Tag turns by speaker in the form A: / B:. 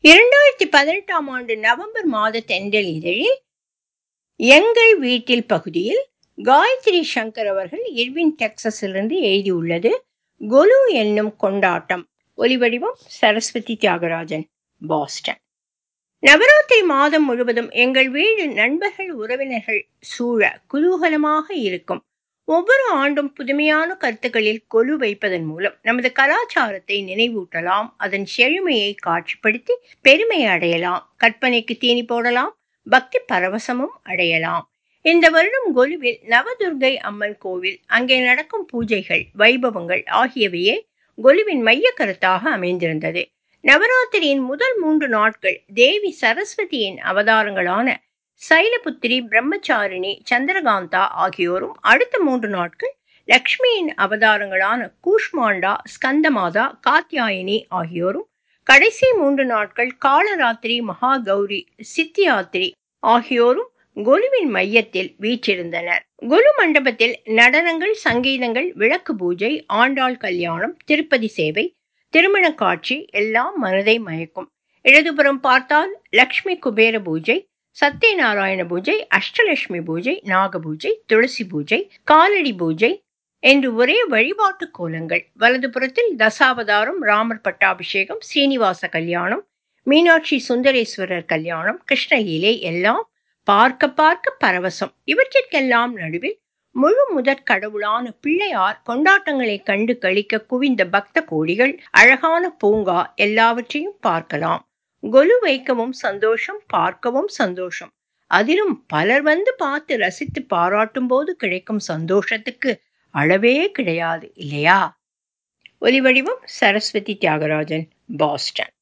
A: இரண்டாயிரத்தி பதினெட்டாம் ஆண்டு நவம்பர் மாத தென்றல் இதழில் எங்கள் வீட்டில் பகுதியில் காயத்ரி சங்கர் அவர்கள் இர்வின் டெக்சஸிலிருந்து எழுதியுள்ளது கொலு என்னும் கொண்டாட்டம் ஒலிவடிவம் சரஸ்வதி தியாகராஜன் பாஸ்டன் நவராத்திரி மாதம் முழுவதும் எங்கள் வீடு நண்பர்கள் உறவினர்கள் சூழ குதூகலமாக இருக்கும் ஒவ்வொரு ஆண்டும் புதுமையான கருத்துக்களில் கொலு வைப்பதன் மூலம் நமது கலாச்சாரத்தை நினைவூட்டலாம் அதன் செழுமையை காட்சிப்படுத்தி பெருமை அடையலாம் கற்பனைக்கு தீனி போடலாம் பக்தி பரவசமும் அடையலாம் இந்த வருடம் கொலுவில் நவதுர்கை அம்மன் கோவில் அங்கே நடக்கும் பூஜைகள் வைபவங்கள் ஆகியவையே கொலுவின் மைய கருத்தாக அமைந்திருந்தது நவராத்திரியின் முதல் மூன்று நாட்கள் தேவி சரஸ்வதியின் அவதாரங்களான சைலபுத்திரி பிரம்மச்சாரிணி சந்திரகாந்தா ஆகியோரும் அடுத்த மூன்று நாட்கள் லக்ஷ்மியின் அவதாரங்களான கூஷ்மாண்டா ஸ்கந்தமாதா காத்யாயினி ஆகியோரும் கடைசி மூன்று நாட்கள் காலராத்திரி மகா கௌரி சித்தியாத்திரி ஆகியோரும் கொலுவின் மையத்தில் வீற்றிருந்தனர் கொலு மண்டபத்தில் நடனங்கள் சங்கீதங்கள் விளக்கு பூஜை ஆண்டாள் கல்யாணம் திருப்பதி சேவை திருமண காட்சி எல்லாம் மனதை மயக்கும் இடதுபுறம் பார்த்தால் லக்ஷ்மி குபேர பூஜை சத்யநாராயண பூஜை அஷ்டலட்சுமி பூஜை நாக பூஜை துளசி பூஜை காலடி பூஜை என்று ஒரே வழிபாட்டு கோலங்கள் வலதுபுறத்தில் தசாவதாரம் ராமர் பட்டாபிஷேகம் சீனிவாச கல்யாணம் மீனாட்சி சுந்தரேஸ்வரர் கல்யாணம் கிருஷ்ணலீலை எல்லாம் பார்க்க பார்க்க பரவசம் இவற்றிற்கெல்லாம் நடுவில் முழு முதற் கடவுளான பிள்ளையார் கொண்டாட்டங்களை கண்டு கழிக்க குவிந்த பக்த கோடிகள் அழகான பூங்கா எல்லாவற்றையும் பார்க்கலாம் கொலு வைக்கவும் சந்தோஷம் பார்க்கவும் சந்தோஷம் அதிலும் பலர் வந்து பார்த்து ரசித்து பாராட்டும் போது கிடைக்கும் சந்தோஷத்துக்கு அளவே கிடையாது இல்லையா ஒலிவடிவம் சரஸ்வதி தியாகராஜன் பாஸ்டன்